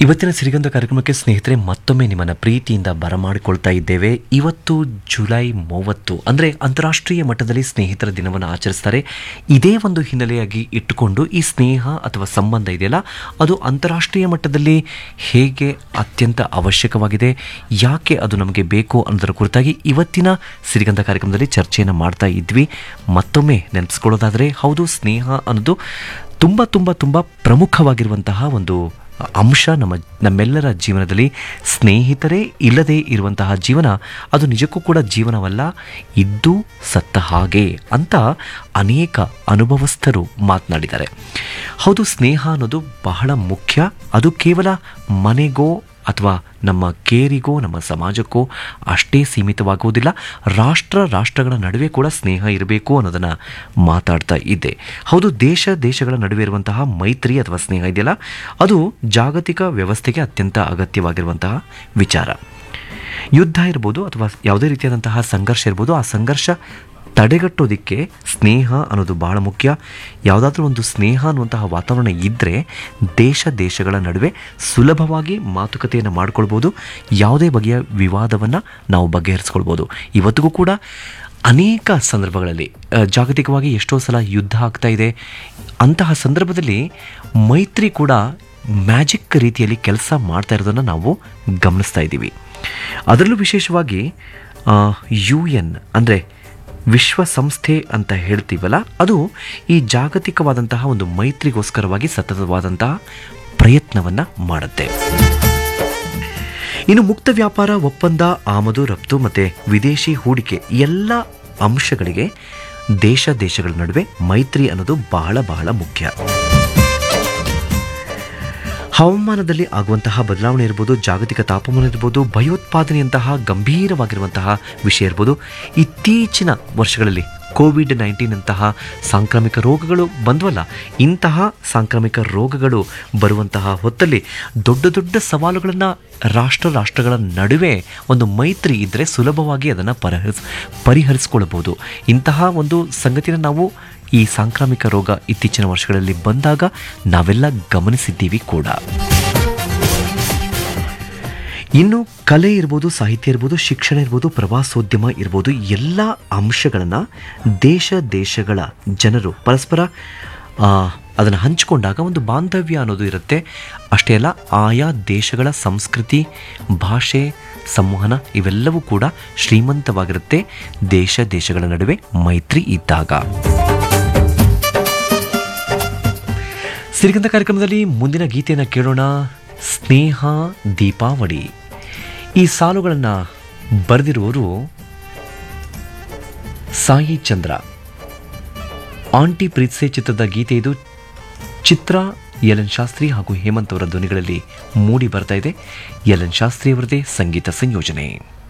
ಇವತ್ತಿನ ಸಿರಿಗಂಧ ಕಾರ್ಯಕ್ರಮಕ್ಕೆ ಸ್ನೇಹಿತರೆ ಮತ್ತೊಮ್ಮೆ ನಿಮ್ಮನ್ನ ಪ್ರೀತಿಯಿಂದ ಬರಮಾಡಿಕೊಳ್ತಾ ಇದ್ದೇವೆ ಇವತ್ತು ಜುಲೈ ಮೂವತ್ತು ಅಂದರೆ ಅಂತಾರಾಷ್ಟ್ರೀಯ ಮಟ್ಟದಲ್ಲಿ ಸ್ನೇಹಿತರ ದಿನವನ್ನು ಆಚರಿಸ್ತಾರೆ ಇದೇ ಒಂದು ಹಿನ್ನೆಲೆಯಾಗಿ ಇಟ್ಟುಕೊಂಡು ಈ ಸ್ನೇಹ ಅಥವಾ ಸಂಬಂಧ ಇದೆಯಲ್ಲ ಅದು ಅಂತಾರಾಷ್ಟ್ರೀಯ ಮಟ್ಟದಲ್ಲಿ ಹೇಗೆ ಅತ್ಯಂತ ಅವಶ್ಯಕವಾಗಿದೆ ಯಾಕೆ ಅದು ನಮಗೆ ಬೇಕು ಅನ್ನೋದರ ಕುರಿತಾಗಿ ಇವತ್ತಿನ ಸಿರಿಗಂಧ ಕಾರ್ಯಕ್ರಮದಲ್ಲಿ ಚರ್ಚೆಯನ್ನು ಮಾಡ್ತಾ ಇದ್ವಿ ಮತ್ತೊಮ್ಮೆ ನೆನಪಿಸ್ಕೊಳ್ಳೋದಾದರೆ ಹೌದು ಸ್ನೇಹ ಅನ್ನೋದು ತುಂಬ ತುಂಬ ತುಂಬ ಪ್ರಮುಖವಾಗಿರುವಂತಹ ಒಂದು ಅಂಶ ನಮ್ಮ ನಮ್ಮೆಲ್ಲರ ಜೀವನದಲ್ಲಿ ಸ್ನೇಹಿತರೇ ಇಲ್ಲದೆ ಇರುವಂತಹ ಜೀವನ ಅದು ನಿಜಕ್ಕೂ ಕೂಡ ಜೀವನವಲ್ಲ ಇದ್ದು ಸತ್ತ ಹಾಗೆ ಅಂತ ಅನೇಕ ಅನುಭವಸ್ಥರು ಮಾತನಾಡಿದ್ದಾರೆ ಹೌದು ಸ್ನೇಹ ಅನ್ನೋದು ಬಹಳ ಮುಖ್ಯ ಅದು ಕೇವಲ ಮನೆಗೋ ಅಥವಾ ನಮ್ಮ ಕೇರಿಗೋ ನಮ್ಮ ಸಮಾಜಕ್ಕೋ ಅಷ್ಟೇ ಸೀಮಿತವಾಗುವುದಿಲ್ಲ ರಾಷ್ಟ್ರ ರಾಷ್ಟ್ರಗಳ ನಡುವೆ ಕೂಡ ಸ್ನೇಹ ಇರಬೇಕು ಅನ್ನೋದನ್ನು ಮಾತಾಡ್ತಾ ಇದ್ದೆ ಹೌದು ದೇಶ ದೇಶಗಳ ನಡುವೆ ಇರುವಂತಹ ಮೈತ್ರಿ ಅಥವಾ ಸ್ನೇಹ ಇದೆಯಲ್ಲ ಅದು ಜಾಗತಿಕ ವ್ಯವಸ್ಥೆಗೆ ಅತ್ಯಂತ ಅಗತ್ಯವಾಗಿರುವಂತಹ ವಿಚಾರ ಯುದ್ಧ ಇರ್ಬೋದು ಅಥವಾ ಯಾವುದೇ ರೀತಿಯಾದಂತಹ ಸಂಘರ್ಷ ಇರ್ಬೋದು ಆ ಸಂಘರ್ಷ ತಡೆಗಟ್ಟೋದಕ್ಕೆ ಸ್ನೇಹ ಅನ್ನೋದು ಬಹಳ ಮುಖ್ಯ ಯಾವುದಾದ್ರೂ ಒಂದು ಸ್ನೇಹ ಅನ್ನುವಂತಹ ವಾತಾವರಣ ಇದ್ದರೆ ದೇಶ ದೇಶಗಳ ನಡುವೆ ಸುಲಭವಾಗಿ ಮಾತುಕತೆಯನ್ನು ಮಾಡ್ಕೊಳ್ಬೋದು ಯಾವುದೇ ಬಗೆಯ ವಿವಾದವನ್ನು ನಾವು ಬಗೆಹರಿಸ್ಕೊಳ್ಬೋದು ಇವತ್ತಿಗೂ ಕೂಡ ಅನೇಕ ಸಂದರ್ಭಗಳಲ್ಲಿ ಆ, ಜಾಗತಿಕವಾಗಿ ಎಷ್ಟೋ ಸಲ ಯುದ್ಧ ಆಗ್ತಾ ಇದೆ ಅಂತಹ ಸಂದರ್ಭದಲ್ಲಿ ಮೈತ್ರಿ ಕೂಡ ಮ್ಯಾಜಿಕ್ ರೀತಿಯಲ್ಲಿ ಕೆಲಸ ಮಾಡ್ತಾ ಇರೋದನ್ನು ನಾವು ಗಮನಿಸ್ತಾ ಇದ್ದೀವಿ ಅದರಲ್ಲೂ ವಿಶೇಷವಾಗಿ ಯು ಎನ್ ಅಂದರೆ ವಿಶ್ವಸಂಸ್ಥೆ ಅಂತ ಹೇಳ್ತೀವಲ್ಲ ಅದು ಈ ಜಾಗತಿಕವಾದಂತಹ ಒಂದು ಮೈತ್ರಿಗೋಸ್ಕರವಾಗಿ ಸತತವಾದಂತಹ ಪ್ರಯತ್ನವನ್ನು ಮಾಡುತ್ತೆ ಇನ್ನು ಮುಕ್ತ ವ್ಯಾಪಾರ ಒಪ್ಪಂದ ಆಮದು ರಫ್ತು ಮತ್ತು ವಿದೇಶಿ ಹೂಡಿಕೆ ಎಲ್ಲ ಅಂಶಗಳಿಗೆ ದೇಶ ದೇಶಗಳ ನಡುವೆ ಮೈತ್ರಿ ಅನ್ನೋದು ಬಹಳ ಬಹಳ ಮುಖ್ಯ ಹವಾಮಾನದಲ್ಲಿ ಆಗುವಂತಹ ಬದಲಾವಣೆ ಇರ್ಬೋದು ಜಾಗತಿಕ ತಾಪಮಾನ ಇರ್ಬೋದು ಭಯೋತ್ಪಾದನೆಯಂತಹ ಗಂಭೀರವಾಗಿರುವಂತಹ ವಿಷಯ ಇರ್ಬೋದು ಇತ್ತೀಚಿನ ವರ್ಷಗಳಲ್ಲಿ ಕೋವಿಡ್ ನೈನ್ಟೀನ್ ಅಂತಹ ಸಾಂಕ್ರಾಮಿಕ ರೋಗಗಳು ಬಂದ್ವಲ್ಲ ಇಂತಹ ಸಾಂಕ್ರಾಮಿಕ ರೋಗಗಳು ಬರುವಂತಹ ಹೊತ್ತಲ್ಲಿ ದೊಡ್ಡ ದೊಡ್ಡ ಸವಾಲುಗಳನ್ನು ರಾಷ್ಟ್ರ ರಾಷ್ಟ್ರಗಳ ನಡುವೆ ಒಂದು ಮೈತ್ರಿ ಇದ್ದರೆ ಸುಲಭವಾಗಿ ಅದನ್ನು ಪರಿಹರಿಸ್ ಪರಿಹರಿಸ್ಕೊಳ್ಬೋದು ಇಂತಹ ಒಂದು ಸಂಗತಿನ ನಾವು ಈ ಸಾಂಕ್ರಾಮಿಕ ರೋಗ ಇತ್ತೀಚಿನ ವರ್ಷಗಳಲ್ಲಿ ಬಂದಾಗ ನಾವೆಲ್ಲ ಗಮನಿಸಿದ್ದೀವಿ ಕೂಡ ಇನ್ನು ಕಲೆ ಇರ್ಬೋದು ಸಾಹಿತ್ಯ ಇರ್ಬೋದು ಶಿಕ್ಷಣ ಇರ್ಬೋದು ಪ್ರವಾಸೋದ್ಯಮ ಇರ್ಬೋದು ಎಲ್ಲ ಅಂಶಗಳನ್ನು ದೇಶ ದೇಶಗಳ ಜನರು ಪರಸ್ಪರ ಅದನ್ನು ಹಂಚಿಕೊಂಡಾಗ ಒಂದು ಬಾಂಧವ್ಯ ಅನ್ನೋದು ಇರುತ್ತೆ ಅಷ್ಟೇ ಅಲ್ಲ ಆಯಾ ದೇಶಗಳ ಸಂಸ್ಕೃತಿ ಭಾಷೆ ಸಂವಹನ ಇವೆಲ್ಲವೂ ಕೂಡ ಶ್ರೀಮಂತವಾಗಿರುತ್ತೆ ದೇಶ ದೇಶಗಳ ನಡುವೆ ಮೈತ್ರಿ ಇದ್ದಾಗ ಸಿರಿಗಂಧ ಕಾರ್ಯಕ್ರಮದಲ್ಲಿ ಮುಂದಿನ ಗೀತೆಯನ್ನು ಕೇಳೋಣ ಸ್ನೇಹ ದೀಪಾವಳಿ ಈ ಸಾಲುಗಳನ್ನು ಬರೆದಿರುವವರು ಸಾಯಿ ಚಂದ್ರ ಆಂಟಿ ಪ್ರೀತ್ಸೆ ಚಿತ್ರದ ಗೀತೆ ಇದು ಚಿತ್ರ ಎಲ್ ಎನ್ ಶಾಸ್ತ್ರಿ ಹಾಗೂ ಹೇಮಂತ್ ಅವರ ಧ್ವನಿಗಳಲ್ಲಿ ಮೂಡಿ ಬರ್ತಾ ಇದೆ ಎಲ್ ಎನ್ ಶಾಸ್ತ್ರಿ ಅವರದೇ ಸಂಗೀತ ಸಂಯೋಜನೆ